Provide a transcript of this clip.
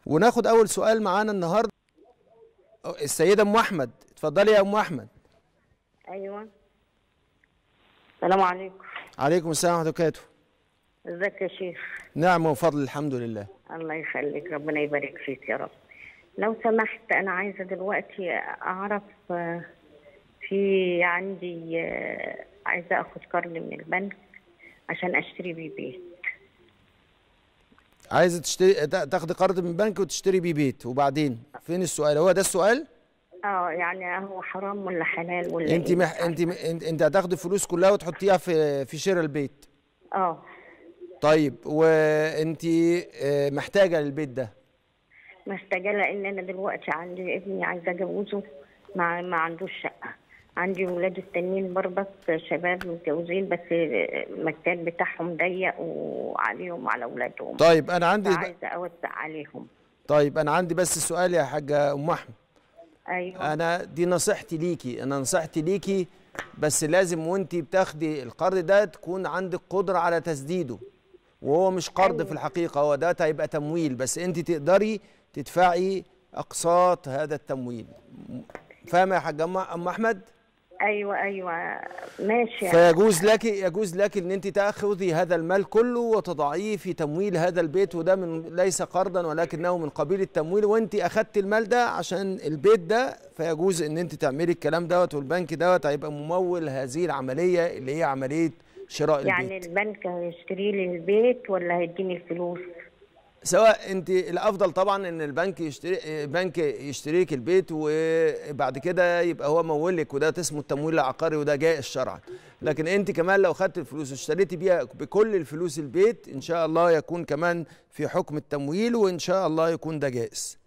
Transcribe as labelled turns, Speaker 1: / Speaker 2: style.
Speaker 1: وناخد اول سؤال معانا النهارده السيده ام احمد اتفضلي يا ام احمد
Speaker 2: ايوه السلام عليكم
Speaker 1: عليكم السلام ورحمه الله وبركاته
Speaker 2: ازيك يا شيخ
Speaker 1: نعم وفضل الحمد لله
Speaker 2: الله يخليك ربنا يبارك فيك يا رب لو سمحت انا عايزه دلوقتي اعرف آه، في عندي آه، عايزه اخد قرض من البنك عشان اشتري بيه بيت
Speaker 1: عايزه تشتري تا- تاخدي قرض من بنك وتشتري بيه بيت وبعدين فين السؤال هو ده السؤال
Speaker 2: اه يعني هو حرام ولا حلال ولا
Speaker 1: انت
Speaker 2: إيه؟
Speaker 1: مح... انت م- انت انت هتاخدي الفلوس كلها وتحطيها في في شراء البيت
Speaker 2: اه
Speaker 1: طيب وانت آه، محتاجه للبيت ده
Speaker 2: محتاجه لان انا دلوقتي عندي ابني عايزه اجوزه ما ما عندوش شقه عندي ولاد التانيين برضك شباب متجوزين بس المكان بتاعهم ضيق وعليهم وعلى اولادهم
Speaker 1: طيب انا عندي
Speaker 2: عايزه اوسع عليهم
Speaker 1: طيب انا عندي بس سؤال يا حاجه ام احمد
Speaker 2: ايوه
Speaker 1: انا دي نصيحتي ليكي انا نصيحتي ليكي بس لازم وانت بتاخدي القرض ده تكون عندك قدره على تسديده وهو مش قرض
Speaker 2: أيوة.
Speaker 1: في الحقيقه هو ده هيبقى تمويل بس انت تقدري تدفعي اقساط هذا التمويل فاهمه يا حاجه ام أم احمد
Speaker 2: ايوه ايوه ماشي
Speaker 1: فيجوز لك يجوز لك ان انت تاخذي هذا المال كله وتضعيه في تمويل هذا البيت وده من ليس قرضا ولكنه من قبيل التمويل وانت اخذت المال ده عشان البيت ده فيجوز ان انت تعملي الكلام دوت والبنك دوت هيبقى ممول هذه العمليه اللي هي عمليه شراء
Speaker 2: يعني
Speaker 1: البيت
Speaker 2: البنك هيشتري لي البيت ولا هيديني الفلوس
Speaker 1: سواء انت الافضل طبعا ان البنك يشتري البنك يشتري لك البيت وبعد كده يبقى هو مول لك وده اسمه التمويل العقاري وده جائز شرعا لكن انت كمان لو خدت الفلوس واشتريتي بيها بكل الفلوس البيت ان شاء الله يكون كمان في حكم التمويل وان شاء الله يكون ده جائز